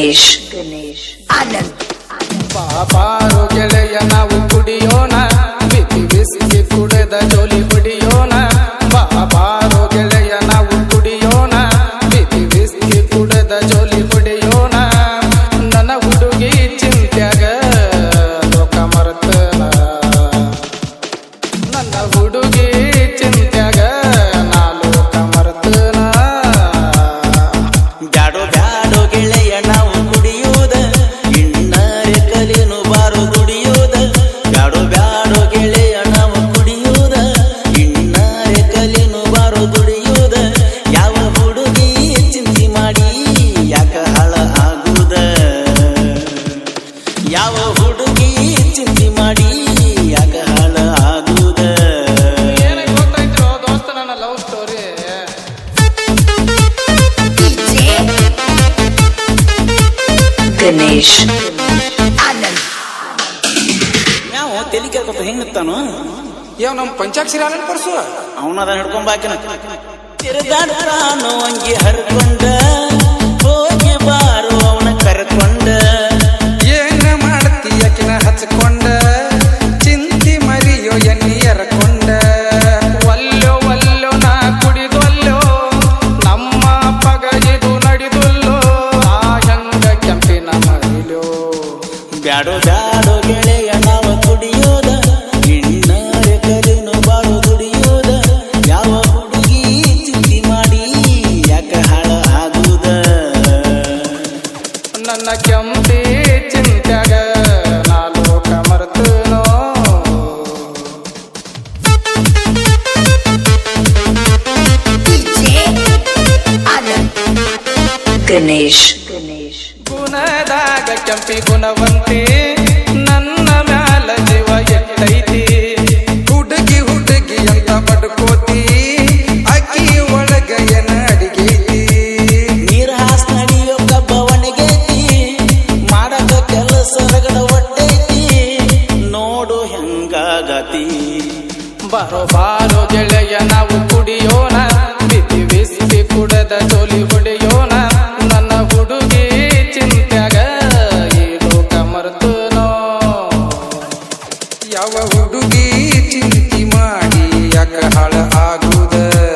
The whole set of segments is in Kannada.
ಗಣೇಶ್ ಗಣೇಶ್ ಆನಂದ್ ಬಾಬಾರು ಗೆಳೆಯ ನಾವು ಕುಡಿಯೋಣ ಬಿಸಿ ಬಿಸಿ ಕುಡಿದ ಜೋಲಿ ಹೊಡಿಯೋಣ ಬಾಬಾರು ಗೆಳೆಯ ನಾವು ಕುಡಿಯೋಣ ಬಿಸಿ ಬಿಸಿ ಕುಡಿದ ಜೋಲಿ ಹೊಡಿಯೋಣ ನನ್ನ ಹುಡುಗಿ ಚಿಂತ್ಯಾಗ ಲೋಕ ಮರ್ತನ ನನ್ನ ಹುಡುಗಿ ಚಿಂತ್ಯಾಗ ನಾ ಲೋಕ ಮರ್ತನ ಬ್ಯಾಡೋ ಬ್ಯಾಡೋ ಗೆಳೆಯ ನಾವು ಕುಡಿಯೋದ ಇಣ್ಣರೆ ಕಲಿನು ಬಾರು ದುಡಿಯೋದ ಬ್ಯಾಡೋ ಬ್ಯಾಡೋ ಗೆಳೆಯ ನಾವು ಕುಡಿಯೋದ ಇಣ್ಣರೆ ಕಲಿನು ಬಾರು ದುಡಿಯೋದ ಯಾವ ಹುಡುಗಿ ಚಿಂತೆ ಮಾಡಿ ಯಾಕ ಹಾಳ ಆಗುದ ಯಾವ ಹುಡುಗಿ ಚಿಂತೆ ಮಾಡಿ ಯಾಕ ಹಾಳ ಆಗುದ ಏನಕ್ಕೆ ಗೊತ್ತಾಯ್ತು ದೋಸ್ತ ನನ್ನ ಲವ್ ಸ್ಟೋರಿ ಗಣೇಶ್ ಆನಂದ್ ಯಾವ ತೆಲಿ ಕೇಳ್ಕೊತ ಹೆಂಗತ್ತಾನು ಯಾವ ನಮ್ಮ ಪಂಚಾಕ್ಷರಿ ಆನಂದ್ ಪರ್ಸು ಅವನದ ಹಿಡ್ಕೊಂಬಾಕಿನ ತಿರುಗಾಡ್ತಾನು ಅಂಗಿ ಹರ್ಕೊಂಡ ಹೋಗಿ ಬಾರು ಅವನ ಕರ್ಕೊಂಡ ಏನ ಮಾಡ್ತಿ ಅಕಿನ ಹಚ್ಕೊಂಡ ಚಿಂತಿ ಮರಿಯೋ ಎಣ್ಣಿ ಎರಕೊಂಡ ಒಲ್ಲೋ ಒಲ್ಲೋ ನಾ ಕುಡಿದೊಲ್ಲೋ ನಮ್ಮ ಪಗ ಇದು ನಡೆದುಲ್ಲೋ ಆ ಹೆಂಗ ಕೆಂಪಿನ ಮರಿಲೋ ಬ್ಯಾಡೋ ಬ್ಯಾಡೋ ಗೆಳೆಯ ನಾವ ಕುಡಿಯೋದ ಇಣ್ಣರೆ ಕಲಿನು ಬಾಳು ದುಡಿಯೋದ ಯಾವ ಹುಡುಗಿ ಚಿಂತಿ ಮಾಡಿ ಯಾಕ ಹಾಳ ಆಗುದ ನನ್ನ ಕೆಂಪಿ ಚಿಂತ್ಯಾಗ ನಾ ಲೋಕ ಮರ್ತನೋ ಆನಂದ್ ಗಣೇಶ್ ಗಣೇಶ್ ಗುಣದಾಗ ಕೆಂಪಿ ಗುಣವಂತಿ ನನ್ನ ಮ್ಯಾಲ ಜೀವ ಎಟ್ಟೈತಿ ಹುಡುಗಿ ಹುಡುಗಿ ಅಂತ ಪಡ್ಕೋತಿ ಅಕ್ಕಿ ಒಳಗ ಏನ ಅಡಿಗೈತಿ ನೀರ ಹಾಸ್ ನಡಿಯೋ ಕಬ್ಬ ಒಣಗೈತಿ ಮಾಡಕ ಕೆಲಸ ರಗಡ ಒಟ್ಟೈತಿ ನೋಡು ಹೆಂಗಾಗತಿ ಬಾರೋ ಬಾರೋ ಗೆಳೆಯ ನಾವು ಕುಡಿಯೋಣ ಬಿಸಿ ಬಿಸಿ ಕುಡದ ಜೋಲಿ ಹೊಡೆಯೋಣ ನನ್ನ ಹುಡುಗಿ ಚಿಂತ್ಯಾಗ ಈ ಲೋಕ ಮರ್ತನೋ ಯಾವ ಹುಡುಗಿ ಚಿಂತಿ ಮಾಡಿ ಯಾಕ ಹಾಳ ಆಗುದ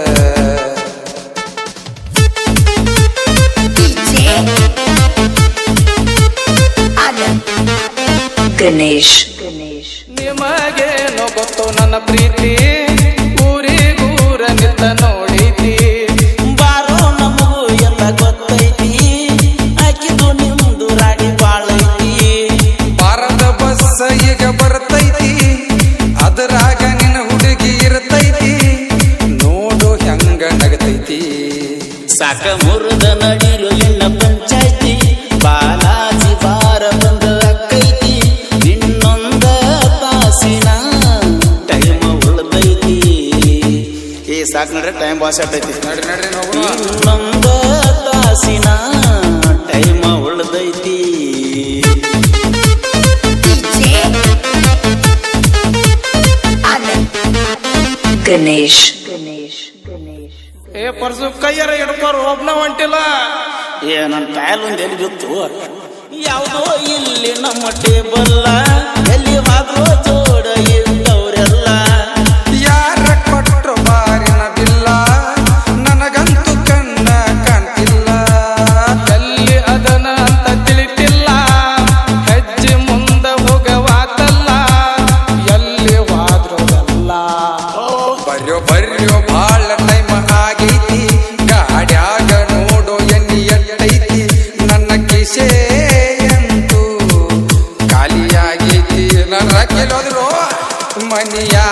ಆನಂದ್ ಗಣೇಶ್ ಗಣೇಶ್ ನಿಮಗೇನೋ ಗೊತ್ತು ನನ್ನ ಪ್ರೀತಿ ಊರಿಗೂರ ನಿತ್ತ ನೋಡೈತಿ ಬಾರೋ ನಮಗೂ ಎಲ್ಲ ಗೊತ್ತೈತಿ ಆಕಿದು ನಿಮ್ದು ರಾಡಿ ಬಾಳೈತಿ ಬಾರದ ಬಸ್ ಈಗ ಬರ್ತೈತಿ ಅದರಾಗ ನಿನ್ನ ಹುಡುಗಿ ಇರ್ತೈತಿ ನೋಡು ಹೆಂಗ ನಗತೈತಿ ಸಾಕ ಮುರಿದ ನಡಿಲು ಇನ್ನ ಪಂಚಾಯ್ತಿ ಬಾಲಾಜಿ ಬಾರ ಬಂದ ಅಕ್ಕೈತಿ ಇನ್ನೊಂದ ತಾಸಿನ ಟೈಮ್ ಉಳ್ದೈತಿ ಏ ಸಾಕ್ ನಡ್ರಿ ಟೈಮ್ ಬಾಸ್ ಆಟೈತಿ ನಡ್ರಿ ನಡ್ರಿ ಹೋಗೋಣ ಇನ್ನೊಂದ ತಾಸಿನ ಟೈಮ್ ಉಳ್ದೈತಿ ಆನಂದ್ ಗಣೇಶ್ ಗಣೇಶ್ ಗಣೇಶ್ ಏ ಪರ್ಸು ಕೈಯರ ಹಿಡ್ಕೋರು ಒಬ್ನ ಹೊಂಟಿಲ್ಲ ಏ ನನ್ನ ಕಾಯಲೊಂದು ಎಲ್ಲಿ ಬಿತ್ತು ಯಾವುದೋ ಇಲ್ಲಿ ನಮ್ಮ ಟೇಬಲ್ಲ ಎಲ್ಲಿ ಹೋದ್ರೋ ಜೋಡ ಇದ್ದವರೆಲ್ಲ ಯಾರ ಕೊಟ್ರು ಬಾರಿನ ಬಿಲ್ಲ ನನಗಂತೂ ಕಣ್ಣ ಕಾಣ್ತಿಲ್ಲ ಎಲ್ಲಿ ಅದನ ಅಂತ ತಿಳಿತಿಲ್ಲ ಹೆಜ್ಜೆ ಮುಂದ ಹೋಗವಾತಲ್ಲ ಎಲ್ಲಿ ಹೋದ್ರು ಎಲ್ಲ ಬರ್ಯೋ ಬರ್ಯೋ ಬಾಳ ಟೈಮ್ ಆಗೈತಿ ಗಾಡ್ಯಾಗ ನೋಡೋ ಎಣ್ಣಿ ಎಟ್ಟೈತಿ ನನ್ನ ಕಿಸೆ ಅಂತೂ ಖಾಲಿಯಾಗೈತಿ ನನ್ನ ಕೆಲೋದ್ರು ಮನಿಯ